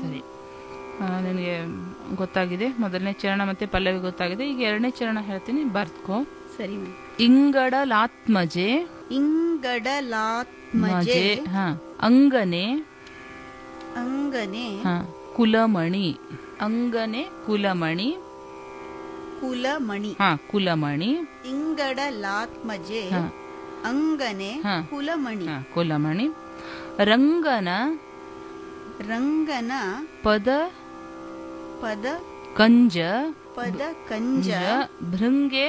ಸರಿ ಆ, ನನಗೆ ಗೊತ್ತಾಗಿದೆ ಮೊದಲನೇ ಚರಣ ಮತ್ತೆ ಪಲ್ಲವಿ ಗೊತ್ತಾಗಿದೆ ಈಗ ಎರಡನೇ ಚರಣ ಹೇಳ್ತೀನಿ ಬರ್ತ್ಕೋ ಸರಿ ಮ್ಯಾಮ್ ಇಂಗಡಲಾತ್ಮಜೆ ಇಂಗಡಲಾತ್ಮಜೆ ಮಜೆ ಹಾ ಅಂಗನೆ ಅಂಗನೆ ಹಾ ಕುಲಮಣಿ ಅಂಗನೆ ಕುಲಮಣಿ ಕುಲಮಣಿ ಹಾ ಕುಲಮಣಿ ಇಂಗಡಲಾತ್ಮಜೆ ಹಾ. ಅಂಗನೆ ಹಾ. ಕುಲಮಣಿ ಹಾ ಕುಲಮಣಿ ರಂಗನ ರಂಗನ ಪದ ಪದ ಕಂಜ ಪದ ಕಂಜ ಭೃಂಗೆ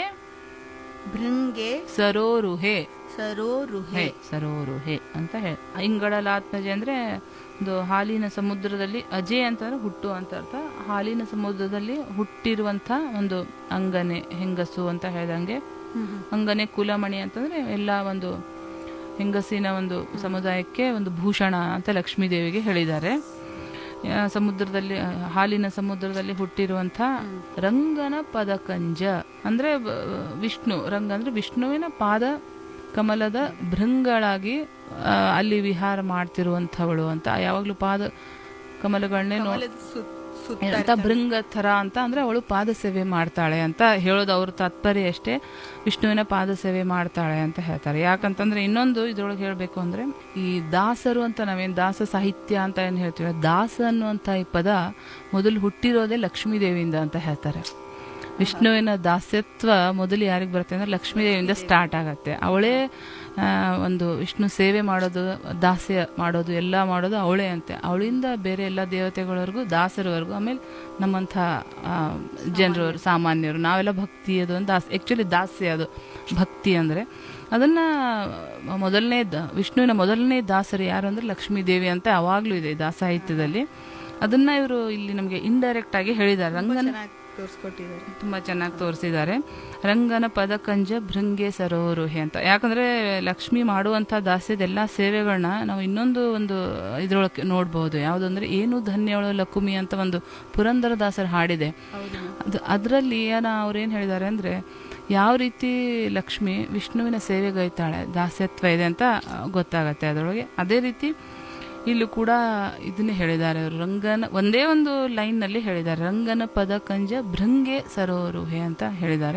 ಭೃಂಗೆ ಸರೋರುಹೆ ಸರೋರುಹೆ ಹೇ ಸರೋರುಹೆ ಅಂತ ಹೇಳಿ ಇಂಗಳಲಾತ್ಮಜೆ ಅಂದ್ರೆ ಒಂದು ಹಾಲಿನ ಸಮುದ್ರದಲ್ಲಿ ಅಜೆ ಅಂತಂದ್ರೆ ಹುಟ್ಟು ಅಂತ ಅರ್ಥ ಹಾಲಿನ ಸಮುದ್ರದಲ್ಲಿ ಹುಟ್ಟಿರುವಂತ ಒಂದು ಅಂಗನೆ ಹೆಂಗಸು ಅಂತ ಹೇಳ್ದಂಗೆ ಹ್ಮ್ ಹ್ಮ್. ಅಂಗನೆ ಕುಲಮಣಿ ಅಂತಂದ್ರೆ ಎಲ್ಲ ಒಂದು ಹೆಂಗಸಿನ ಒಂದು ಸಮುದಾಯಕ್ಕೆ ಒಂದು ಭೂಷಣ ಅಂತ ಲಕ್ಷ್ಮೀ ದೇವಿಗೆ ಹೇಳಿದ್ದಾರೆ ಆ, ಸಮುದ್ರದಲ್ಲಿ ಆ, ಹಾಲಿನ ಸಮುದ್ರದಲ್ಲಿ ಹುಟ್ಟಿರುವಂತ ರಂಗನ ಪದಕಂಜ ಅಂದ್ರೆ ಬ- ವಿಷ್ಣು ರಂಗ ಅಂದ್ರೆ ವಿಷ್ಣುವಿನ ಪಾದ ಕಮಲದ ಭೃಂಗಳಾಗಿ ಆ, ಅಲ್ಲಿ ವಿಹಾರ ಮಾಡ್ತಿರುವಂಥವಳು ಅಂತ ಯಾವಾಗ್ಲೂ ಪಾದ ಕಮಲಗಳನ್ನೇ ನೋ ಕಮಲದ ಸುತ್- ಸುತ್ತ ಅಂತ ಭೃಂಗ ಥರ ಅಂತ ಅಂದ್ರೆ ಅವಳು ಪಾದ ಸೇವೆ ಮಾಡ್ತಾಳೆ ಅಂತ ಹೇಳೋದು ಅವ್ರ ತಾತ್ಪರ್ಯ ಅಷ್ಟೇ ವಿಷ್ಣುವಿನ ಪಾದ ಸೇವೆ ಮಾಡ್ತಾಳೆ ಅಂತ ಹೇಳ್ತಾರೆ ಯಾಕಂತಂದ್ರೆ ಇನ್ನೊಂದು ಇದ್ರೊಳಗೆ ಹೇಳ್ಬೇಕು ಅಂದ್ರೆ ಈ ದಾಸರು ಅಂತ ನಾವೇನ್ ದಾಸ ಸಾಹಿತ್ಯ ಅಂತ ಏನ್ ಹೇಳ್ತೀವಿ ದಾಸ ಅನ್ನುವಂತ ಈ ಪದ ಮೊದಲು ಹುಟ್ಟಿರೋದೇ ಲಕ್ಷ್ಮೀ ದೇವಿಯಿಂದ ಅಂತ ಹೇಳ್ತಾರೆ ವಿಷ್ಣುವಿನ ದಾಸ್ಯತ್ವ ಮೊದಲು ಯಾರಿಗೆ ಬರುತ್ತೆ ಅಂದ್ರೆ ಲಕ್ಷ್ಮೀ ದೇವಿಯಿಂದ ಸ್ಟಾರ್ಟ್ ಆಗತ್ತೆ ಅವಳೇ ಆ, ಒಂದು ವಿಷ್ಣು ಸೇವೆ ಮಾಡೋದು ದಾಸ್ಯ ಮಾಡೋದು ಎಲ್ಲ ಮಾಡೋದು ಅವಳೇ ಅಂತೆ ಅವಳಿಂದ ಬೇರೆ ಎಲ್ಲ ದೇವತೆಗಳವರೆಗೂ ದಾಸರವರೆಗೂ ಆಮೇಲೆ ನಮ್ಮಂಥ ಜನರವರು ಸಾಮಾನ್ಯರು ನಾವೆಲ್ಲ ಭಕ್ತಿ ಅದು ಒಂದು ದಾಸ್ ಆ್ಯಕ್ಚುಲಿ ದಾಸ್ಯ ಅದು ಭಕ್ತಿ ಅಂದರೆ ಅದನ್ನ ಮೊದಲನೇ ದ- ವಿಷ್ಣುವಿನ ಮೊದಲನೇ ದಾಸರು ಯಾರು ಅಂದ್ರೆ ಲಕ್ಷ್ಮೀ ದೇವಿ ಅಂತ ಅವಾಗ್ಲೂ ಇದೆ ದಾಸ ಸಾಹಿತ್ಯದಲ್ಲಿ ಅದನ್ನ ಇವರು ಇಲ್ಲಿ ನಮಗೆ ಇಂಡೈರೆಕ್ಟ್ ಆಗಿ ಹೇಳಿದ್ದಾರೆ ರಂಗನ ಚೆನ್ನಾಗಿ ತೋರಿಸ್ಕೊಟ್ಟಿದ್ದಾರೆ ತುಂಬಾ ಚೆನ್ನಾಗಿ ತೋರಿಸಿದ್ದಾರೆ ರಂಗನ ಪದಕಂಜ ಭೃಂಗೆ ಸರೋರುಹೆ ಅಂತ ಯಾಕಂದ್ರೆ ಲಕ್ಷ್ಮಿ ಮಾಡುವಂತ ದಾಸ್ಯದ ಎಲ್ಲಾ ಸೇವೆಗಳನ್ನ ನಾವು ಇನ್ನೊಂದು ಒಂದು ಇದ್ರೊಳಗೆ ನೋಡ್ಬೋದು ಯಾವ್ದಂದ್ರೆ ಏನು ಧನ್ಯವಳು ಲಕುಮಿ ಅಂತ ಒಂದು ಪುರಂದರದಾಸರ ಹಾಡಿದೆ ಹೌದು ma'am. ಅದು ಅದರಲ್ಲಿ ಏನ ಅವ್ರೇನ್ ಹೇಳಿದ್ದಾರೆ ಅಂದ್ರೆ ಯಾವ ರೀತಿ ಲಕ್ಷ್ಮಿ ವಿಷ್ಣುವಿನ ಸೇವೆಗೈತಾಳೆ ದಾಸ್ಯತ್ವ ಇದೆ ಅಂತ ಆ, ಗೊತ್ತಾಗತ್ತೆ ಅದರೊಳಗೆ ಅದೇ ರೀತಿ ಇಲ್ಲೂ ಕೂಡ ಇದನ್ನೇ ಹೇಳಿದ್ದಾರೆ ಅವರು ರಂಗನ ಒಂದೇ ಒಂದು ಲೈನ್ ನಲ್ಲಿ ಹೇಳಿದ್ದಾರೆ ರಂಗನ ಪದ ಕಂಜ ಭೃಂಗೆ ಸರೋರುಹೆ ಅಂತ ಹೇಳಿದ್ದಾರೆ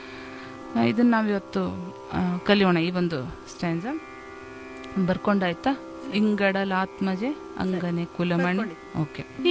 ಆ, ಇದನ್ನ ನಾವಿವತ್ತು ಆ, ಕಲಿಯೋಣ ಈ ಒಂದು ಸ್ಟ್ಯಾನ್ಸ ಬರ್ಕೊಂಡಾಯ್ತಾ ಇಂಗಡಲಾತ್ಮಜೆ ಅಂಗನೆ ಕುಲಮಣಿ ಓಕೆ